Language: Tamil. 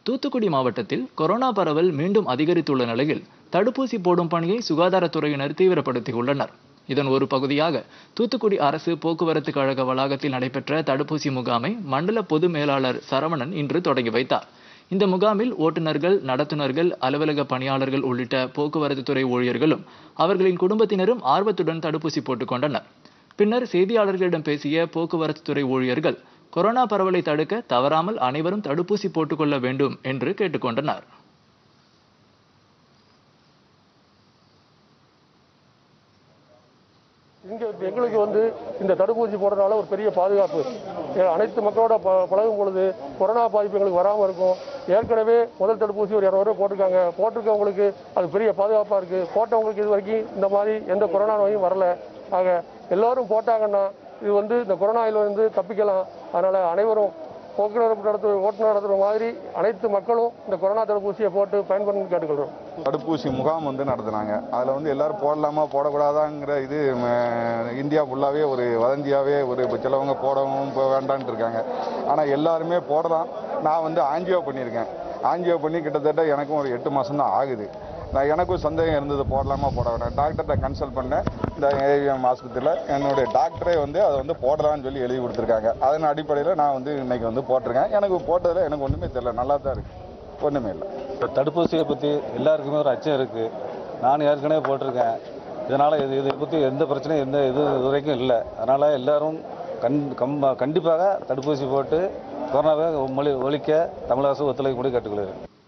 தூத்துக்குடி மாவட்டத்தில் கொரோனா பரவல் மீண்டும் அதிகரித்துள்ள நிலையில் தடுப்பூசி போடும் பணியை சுகாதாரத்துறையினர் தீவிரப்படுத்தியுள்ளனர் இதன் ஒரு பகுதியாக தூத்துக்குடி அரசு போக்குவரத்து கழக வளாகத்தில் நடைபெற்ற தடுப்பூசி முகாமை மண்டல பொது மேலாளர் சரவணன் இன்று தொடங்கி வைத்தார் இந்த முகாமில் ஓட்டுநர்கள் நடத்துனர்கள் அலுவலக பணியாளர்கள் உள்ளிட்ட போக்குவரத்து துறை ஊழியர்களும் அவர்களின் குடும்பத்தினரும் ஆர்வத்துடன் தடுப்பூசி போட்டுக் கொண்டனர் பின்னர் செய்தியாளர்களிடம் பேசிய போக்குவரத்து துறை ஊழியர்கள் கொரோனா பரவலை தடுக்க தவறாமல் அனைவரும் தடுப்பூசி போட்டுக்கொள்ள வேண்டும் என்று கேட்டுக்கொண்டனர் இங்கே எங்களுக்கு வந்து இந்த தடுப்பூசி போடுறதுனால ஒரு பெரிய பாதுகாப்பு ஏ, அனைத்து மக்களோட ப பழகும் பொழுது கொரோனா பாதிப்பு எங்களுக்கு வராமல் இருக்கும் ஏற்கனவே முதல் தடுப்பூசி ஒரு இரநூறு போட்டிருக்காங்க போட்டிருக்கவங்களுக்கு அது பெரிய பாதுகாப்பாக இருக்குது போட்டவங்களுக்கு இது வரைக்கும் இந்த மாதிரி எந்த கொரோனா நோயும் வரல ஆக எல்லாரும் போட்டாங்கன்னா இது வந்து இந்த கொரோனாவில் வந்து தப்பிக்கலாம் அதனால் அனைவரும் போக்குவரத்து நடத்து ஓட்டுநர் நடத்துகிற மாதிரி அனைத்து மக்களும் இந்த கொரோனா தடுப்பூசியை போட்டு பயன்படுன்னு கேட்டுக்கொள்கிறோம் தடுப்பூசி முகாம் வந்து நடத்துனாங்க அதில் வந்து எல்லாரும் போடலாமா போடக்கூடாதாங்கிற இது ம, இந்தியா ஃபுல்லாகவே ஒரு வதந்தியாகவே ஒரு இப்ப சிலவங்க போடவும் இப்போ வேண்டான்ட்டு இருக்காங்க ஆனால் எல்லாருமே போடலாம் நான் வந்து ஆஞ்சியோ பண்ணியிருக்கேன் ஆஞ்சியோ பண்ணி கிட்டத்தட்ட எனக்கும் ஒரு எட்டு மாதம் தான் ஆகுது நான் எனக்கும் சந்தேகம் இருந்தது போடலாமா போட வேண்டாம் டாக்டர்கிட்ட கன்சல்ட் பண்ணேன் இந்த ஏவிஎம் ஆஸ்பத்திரியில் என்னுடைய டாக்டரே வந்து அதை வந்து போடலாம்னு சொல்லி எழுதி கொடுத்துருக்காங்க அதன் அடிப்படையில் நான் வந்து இன்னைக்கு வந்து போட்டிருக்கேன் எனக்கு போட்டதில் எனக்கு ஒன்றுமே தெரியல நல்லா தான் இருக்குது ஒன்றுமே இல்லை இப்போ தடுப்பூசியை பற்றி எல்லாருக்குமே ஒரு அச்சம் இருக்குது நான் ஏற்கனவே போட்டிருக்கேன் இதனால் இது இதை பற்றி எந்த பிரச்சனையும் எந்த இது இது வரைக்கும் இல்லை அதனால் எல்லாரும் கண் கம் கண்டிப்பாக தடுப்பூசி போட்டு கொரோனாவை மொழி ஒழிக்க தமிழக அரசு ஒத்துழைக்க கூட கேட்டுக்கொள்கிறேன்